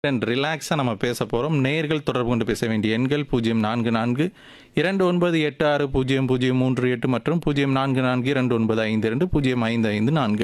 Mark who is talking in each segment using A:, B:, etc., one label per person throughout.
A: and ரிலாக்ஸாக நம்ம பேச போகிறோம் நேர்கள் தொடர்பு கொண்டு பேச வேண்டிய எண்கள் பூஜ்ஜியம் நான்கு நான்கு இரண்டு ஒன்பது எட்டு ஆறு பூஜ்ஜியம் பூஜ்ஜியம் மூன்று எட்டு மற்றும் பூஜ்ஜியம் நான்கு நான்கு இரண்டு ஒன்பது ஐந்து இரண்டு பூஜ்ஜியம் ஐந்து ஐந்து நான்கு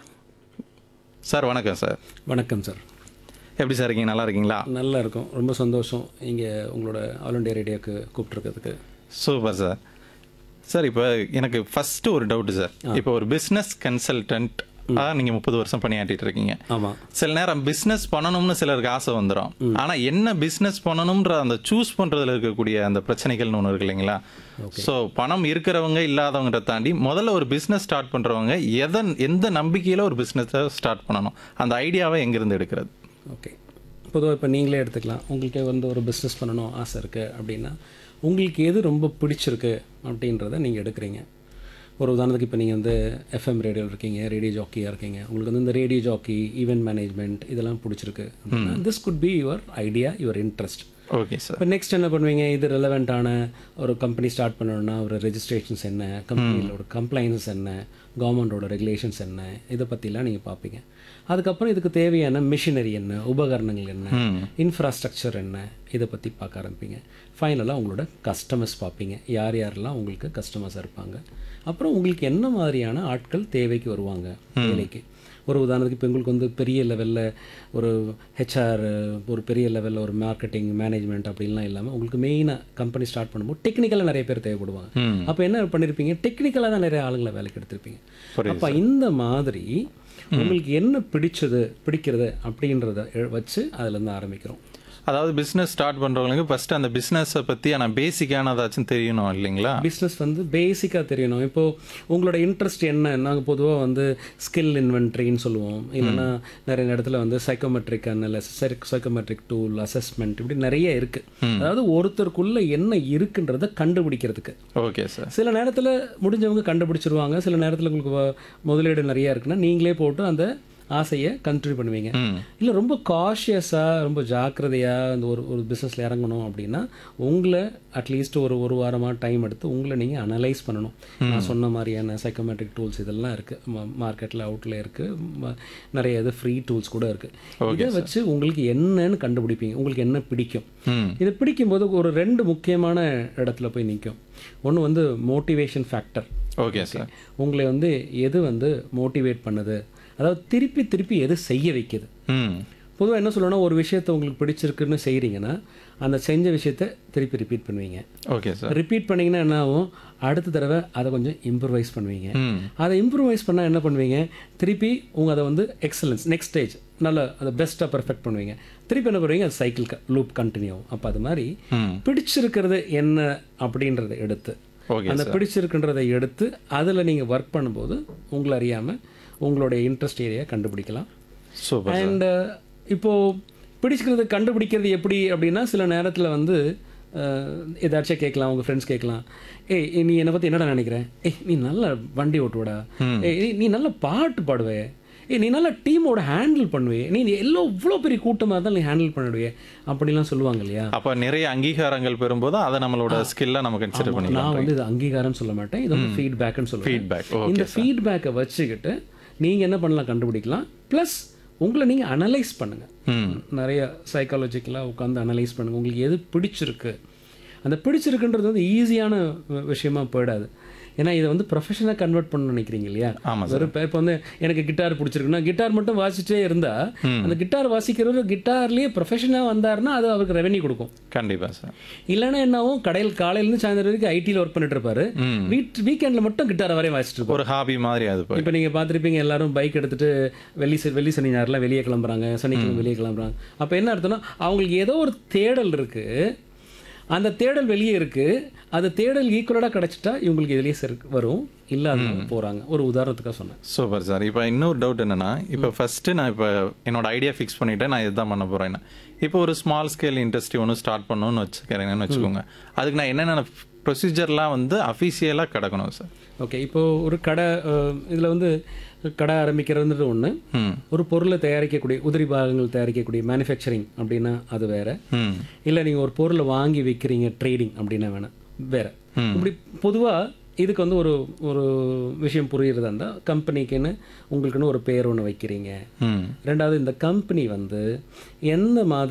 A: சார் வணக்கம் சார்
B: வணக்கம் சார்
A: எப்படி சார் இருக்கீங்க நல்லா இருக்கீங்களா
B: நல்லா இருக்கும் ரொம்ப சந்தோஷம் இங்கே உங்களோட ஆல் இண்டியா ரேடியோக்கு கூப்பிட்டுருக்கிறதுக்கு
A: சூப்பர் சார் சார் இப்போ எனக்கு ஃபஸ்ட்டு ஒரு டவுட்டு சார் இப்போ ஒரு பிஸ்னஸ் கன்சல்டன்ட் நீங்கள் முப்பது வருஷம் பணியாற்றிட்டு இருக்கீங்க
B: ஆமாம்
A: சில நேரம் பிஸ்னஸ் பண்ணணும்னு சிலருக்கு ஆசை வந்துடும் ஆனா என்ன பிஸ்னஸ் பண்ணணும்ன்ற அந்த சூஸ் பண்றதுல இருக்கக்கூடிய அந்த பிரச்சனைகள்னு ஒன்று இருக்கு இல்லைங்களா ஸோ பணம் இருக்கிறவங்க இல்லாதவங்க தாண்டி முதல்ல ஒரு பிஸ்னஸ் ஸ்டார்ட் பண்றவங்க எதன் எந்த நம்பிக்கையில ஒரு பிஸ்னஸை ஸ்டார்ட் பண்ணணும் அந்த ஐடியாவை எங்கிருந்து எடுக்கிறது
B: ஓகே பொதுவாக இப்போ நீங்களே எடுத்துக்கலாம் உங்களுக்கு வந்து ஒரு பிஸ்னஸ் பண்ணணும் ஆசை இருக்குது அப்படின்னா உங்களுக்கு எது ரொம்ப பிடிச்சிருக்கு அப்படின்றத நீங்கள் எடுக்கிறீங்க ஒரு உதாரணத்துக்கு இப்போ நீங்கள் வந்து எஃப்எம் ரேடியோவில் இருக்கீங்க ரேடியோ ஜாக்கியாக இருக்கீங்க உங்களுக்கு வந்து இந்த ரேடியோ ஜாக்கி ஈவெண்ட் மேனேஜ்மெண்ட் இதெல்லாம் பிடிச்சிருக்கு அப்படின்னா this good be your idea your interest
A: okay sir
B: இப்போ நெக்ஸ்ட் என்ன பண்ணுவீங்க இது ரெலவெண்ட்டான ஒரு கம்பெனி ஸ்டார்ட் பண்ணணும்னா ஒரு ரெஜிஸ்ட்ரேஷன்ஸ் என்ன கம்பெனியோட கம்ப்ளைன்ஸ் என்ன கவர்மெண்டோட ரெகுலேஷன்ஸ் என்ன இதை பற்றிலாம் நீங்கள் பார்ப்பீங்க அதுக்கப்புறம் இதுக்கு தேவையான மிஷினரி என்ன உபகரணங்கள் என்ன இன்ஃப்ராஸ்ட்ரக்சர் என்ன இதை பற்றி பார்க்க ஆரம்பிப்பீங்க ஃபைனலாக உங்களோட கஸ்டமர்ஸ் பார்ப்பீங்க யார் யாரெல்லாம் உங்களுக்கு கஸ்டமர்ஸாக இருப்பாங்க அப்புறம் உங்களுக்கு என்ன மாதிரியான ஆட்கள் தேவைக்கு வருவாங்க வேலைக்கு ஒரு உதாரணத்துக்கு இப்போ உங்களுக்கு வந்து பெரிய லெவலில் ஒரு ஹெச்ஆர் ஒரு பெரிய லெவலில் ஒரு மார்க்கெட்டிங் மேனேஜ்மெண்ட் அப்படின்லாம் இல்லாமல் உங்களுக்கு மெயினாக கம்பெனி ஸ்டார்ட் பண்ணும்போது டெக்னிக்கலாக நிறைய பேர் தேவைப்படுவாங்க அப்போ என்ன பண்ணியிருப்பீங்க டெக்னிக்கலாக தான் நிறைய ஆளுங்களை வேலைக்கு எடுத்திருப்பீங்க அப்போ இந்த மாதிரி உங்களுக்கு என்ன பிடிச்சது பிடிக்கிறது அப்படின்றத எ- வச்சு அதுலேருந்து ஆரம்பிக்கிறோம்
A: அதாவது பிஸ்னஸ் ஸ்டார்ட் பண்றவங்களுக்கு ஃபர்ஸ்ட் அந்த பிஸ்னஸை பற்றி ஆனால் பேசிக்கானதாச்சும் தெரியணும் இல்லைங்களா
B: பிஸ்னஸ் வந்து பேசிக்காக தெரியணும் இப்போது உங்களோட இன்ட்ரெஸ்ட் என்ன நாங்கள் பொதுவாக வந்து ஸ்கில் இன்வென்ட்ரின்னு சொல்லுவோம் இல்லைன்னா நிறைய இடத்துல வந்து psychometric analysis psychometric tool assessment இப்படி நிறைய இருக்குது அதாவது ஒருத்தருக்குள்ள என்ன இருக்குன்றதை கண்டுபிடிக்கிறதுக்கு
A: ஓகே சார்
B: சில நேரத்தில் முடிஞ்சவங்க கண்டுபிடிச்சிருவாங்க சில நேரத்தில் உங்களுக்கு வ- முதலீடு நிறையா இருக்குன்னா நீங்களே போட்டு அந்த ஆசையை கண்டினியூ பண்ணுவீங்க
A: ம்
B: இல்லை ரொம்ப காஷியஸாக ரொம்ப ஜாக்கிரதையாக இந்த ஒரு ஒரு பிஸ்னஸில் இறங்கணும் அப்படின்னா உங்களை அட்லீஸ்ட் ஒரு ஒரு வாரமாக டைம் எடுத்து உங்களை நீங்கள் அனலைஸ் பண்ணணும் நான் சொன்ன மாதிரியான சைக்கோமேட்ரிக் டூல்ஸ் இதெல்லாம் இருக்குது மார்க்கெட்டில் அவுட்டில் இருக்குது நிறைய இது ஃப்ரீ டூல்ஸ் கூட இருக்குது இதை வச்சு உங்களுக்கு என்னன்னு கண்டுபிடிப்பீங்க உங்களுக்கு என்ன பிடிக்கும்
A: ம்
B: இதை பிடிக்கும்போது ஒரு ரெண்டு முக்கியமான இடத்துல போய் நிற்கும் ஒன்று வந்து மோட்டிவேஷன் ஃபேக்டர்
A: ஓகே சார்
B: உங்களை வந்து எது வந்து மோட்டிவேட் பண்ணுது அதாவது திருப்பி திருப்பி எது செய்ய வைக்குது
A: ம்
B: பொதுவாக என்ன சொல்லணும்னா ஒரு விஷயத்தை உங்களுக்கு பிடிச்சிருக்குன்னு செய்கிறீங்கன்னா அந்த செஞ்ச விஷயத்தை திருப்பி ரிப்பீட் பண்ணுவீங்க
A: ஓகே சார்
B: ரிப்பீட் பண்ணீங்கன்னா என்ன ஆகும் அடுத்த தடவை அதை கொஞ்சம் இம்ப்ரூவைஸ் பண்ணுவீங்க
A: ம்
B: அதை இம்ப்ரூவைஸ் பண்ணால் என்ன பண்ணுவீங்க திருப்பி உங்கள் அதை வந்து எக்ஸலன்ஸ் நெக்ஸ்ட் ஸ்டேஜ் நல்ல அதை பெஸ்ட்டாக பெர்ஃபெக்ட் பண்ணுவீங்க திருப்பி என்ன பண்ணுவீங்க அது சைக்கிள் லூப் கண்டினியூ ஆகும் அப்போ அது மாதிரி
A: ம்
B: பிடிச்சிருக்கிறது என்ன அப்படின்றத எடுத்து
A: ஓகே
B: அந்த பிடிச்சிருக்குன்றதை எடுத்து அதில் நீங்கள் ஒர்க் பண்ணும்போது உங்களை அறியாமல் உங்களுடைய இன்ட்ரெஸ்ட் ஏரியா கண்டுபிடிக்கலாம்
A: சூப்பர்
B: அண்ட் இப்போது பிடிச்சிக்கிறது கண்டுபிடிக்கிறது எப்படி அப்படின்னா சில நேரத்தில் வந்து அஹ், ஏதாச்சும் கேட்கலாம் உங்கள் ஃப்ரெண்ட்ஸ் கேட்கலாம் ஏய் நீ என்னை பற்றி என்னடா நினைக்கிற ஏய் நீ நல்ல வண்டி ஓட்டுவடா ஏய் நீ- நீ நல்ல பாட்டு பாடுவே ஏய் நீ நல்ல டீமோட ஹேண்டில் பண்ணுவே நீ நீ எல்லாம் இவ்வளோ பெரிய கூட்டமாக இருந்தாலும் நீ ஹேண்டில் பண்ணிடுவே அப்படிலாம் சொல்லுவாங்க இல்லையா
A: அப்ப நிறைய அங்கீகாரங்கள் பெறும்போது அதை நம்மளோட ஸ்கில்ல நம்ம கன்சிடர் பண்ணிக்கலாம்
B: நான் வந்து இது அங்கீகாரம் சொல்ல மாட்டேன் இது வந்து ஃபீட்பேக்னு சொல்லுவேன்
A: ஃபீட்பேக் ஓ
B: இந்த ஃபீட்பேக்கை வச்சுக்கிட்டு நீங்கள் என்ன பண்ணலாம் கண்டுபிடிக்கலாம் ப்ளஸ் உங்களை நீங்கள் அனலைஸ் பண்ணுங்கள்
A: ம்
B: நிறைய சைக்காலஜிக்கலாக உட்காந்து அனலைஸ் பண்ணுங்கள் உங்களுக்கு எது பிடிச்சிருக்கு அந்த பிடிச்சிருக்குன்றது வந்து ஈஸியான வி- விஷயமா போயிடாது ஏன்னா இதை வந்து ப்ரொஃபஷனாக கன்வெர்ட் பண்ண நினைக்கிறீங்க இல்லையா
A: ஆமா
B: வெறும் இப்போ வந்து எனக்கு கிட்டார் பிடிச்சிருக்குன்னா கிட்டார் மட்டும் வாசிச்சிட்டே இருந்தால் அந்த கிட்டார் வாசிக்கிறவர் கிட்டார்லேயே ப்ரொஃபஷனாக வந்தாருன்னா அது அவருக்கு ரெவென்யூ கொடுக்கும்
A: கண்டிப்பா சார்
B: இல்லைன்னா என்னாவும் கடையில் காலையிலேருந்து சாயந்தரம் வரைக்கும் ஐடியில் ஒர்க் பண்ணிட்டு இருப்பாரு வீட் வீக்கெண்டில் மட்டும் கிட்டாரை வரையும் வாசிட்டு இருப்பாரு
A: ஒரு ஹாபி மாதிரி அது போய்
B: இப்போ நீங்கள் பார்த்துருப்பீங்க எல்லாரும் பைக் எடுத்துட்டு வெள்ளி ச- வெள்ளி சனி ஞாயிறுலாம் வெளியே கிளம்புறாங்க சனிக்கிழமை வெளியே கிளம்புறாங்க அப்போ என்ன அர்த்தம்னா அவங்களுக்கு ஏதோ ஒரு தேடல் இருக்குது அந்த தேடல் வெளியே இருக்குது அது தேடல் ஈக்குவலாக கிடச்சிட்டா இவங்களுக்கு இதுலேயே சரி வரும் இல்லாதவங்க போகிறாங்க ஒரு உதாரணத்துக்காக சொன்னேன்
A: சூப்பர் சார் இப்போ இன்னொரு டவுட் என்னன்னா இப்போ ஃபர்ஸ்ட் நான் இப்போ என்னோட ஐடியா ஃபிக்ஸ் பண்ணிட்டேன் நான் இதுதான் பண்ண போறேன் இப்போ ஒரு ஸ்மால் ஸ்கேல் இண்டஸ்ட்ரி ஒன்று ஸ்டார்ட் பண்ணணும்னு வச்சுக்கிறேங்கன்னு வச்சுக்கோங்க அதுக்கு நான் என்னென்ன ப்ரொசீஜர்லாம் வந்து அஃபீஷியலாக கிடக்கணும் சார்
B: ஓகே இப்போது ஒரு கடை இதில் வந்து கடை ஆரம்பிக்கிறதுன்றது ஒன்று
A: ம்
B: ஒரு பொருளை தயாரிக்கக்கூடிய உதிரி பாகங்கள் தயாரிக்கக்கூடிய மேனுஃபேக்சரிங் அப்படின்னா அது வேற
A: ம்
B: இல்லை நீங்கள் ஒரு பொருளை வாங்கி விற்கிறீங்க ட்ரேடிங் அப்படின்னா வேணாம் வேற இப்படி பொதுவாக இதுக்கு வந்து ஒரு ஒரு விஷயம் புரியுறதா இருந்தால் கம்பெனிக்குன்னு உங்களுக்குன்னு ஒரு பேர் ஒன்று வைக்கிறீங்க
A: ம்
B: ரெண்டாவது இந்த கம்பெனி வந்து எந்த மாதிரி